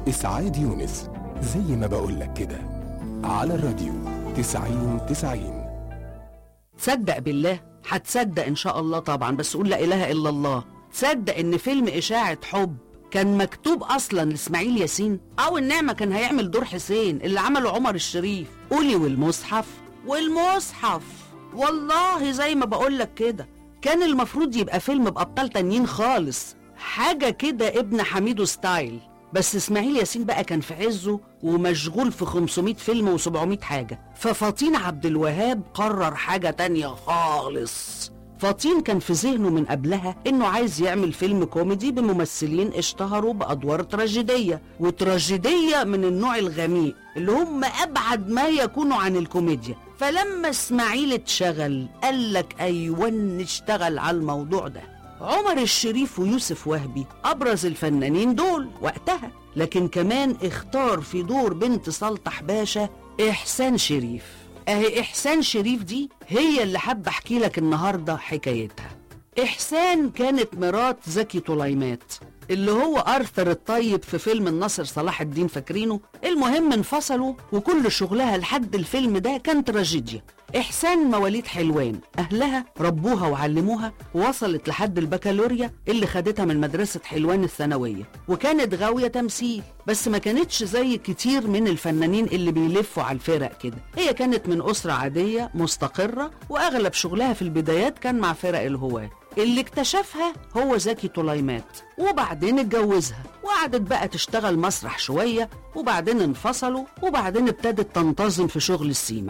إسعاد يونس زي ما بقولك كده على الراديو تسعين تسعين تصدق بالله هتصدق ان شاء الله طبعا بس قول لا اله الا الله تصدق ان فيلم اشاعة حب كان مكتوب اصلا لاسماعيل ياسين او النعمة كان هيعمل دور حسين اللي عمله عمر الشريف قولي والمصحف والمصحف والله زي ما بقولك كده كان المفروض يبقى فيلم بأبطال تانيين خالص حاجة كده ابن حميدو ستايل بس اسماعيل ياسين بقى كان في عزه ومشغول في 500 فيلم و700 حاجة ففاطين عبد الوهاب قرر حاجة تانية خالص فاطين كان في ذهنه من قبلها انه عايز يعمل فيلم كوميدي بممثلين اشتهروا بادوار تراجيديه وتراجيديه من النوع الغميق اللي هم ابعد ما يكونوا عن الكوميديا فلما اسماعيل اتشغل قال لك ايوه نشتغل على الموضوع ده عمر الشريف ويوسف وهبي ابرز الفنانين دول وقتها لكن كمان اختار في دور بنت سلطح باشا احسان شريف اهي احسان شريف دي هي اللي حابه احكي لك النهارده حكايتها احسان كانت مرات زكي طليمات اللي هو ارثر الطيب في فيلم الناصر صلاح الدين فاكرينه المهم انفصلوا وكل شغلها لحد الفيلم ده كان تراجيديا احسان مواليد حلوان اهلها ربوها وعلموها ووصلت لحد البكالوريا اللي خدتها من مدرسه حلوان الثانويه وكانت غاويه تمثيل بس ما كانتش زي كتير من الفنانين اللي بيلفوا على الفرق كده هي كانت من اسره عاديه مستقره واغلب شغلها في البدايات كان مع فرق الهواه اللي اكتشفها هو زكي طليمات وبعدين اتجوزها وقعدت بقى تشتغل مسرح شوية وبعدين انفصلوا وبعدين ابتدت تنتظم في شغل السيما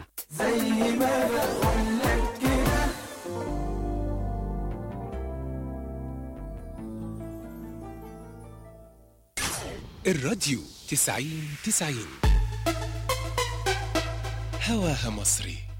الراديو تسعين تسعين هواها مصري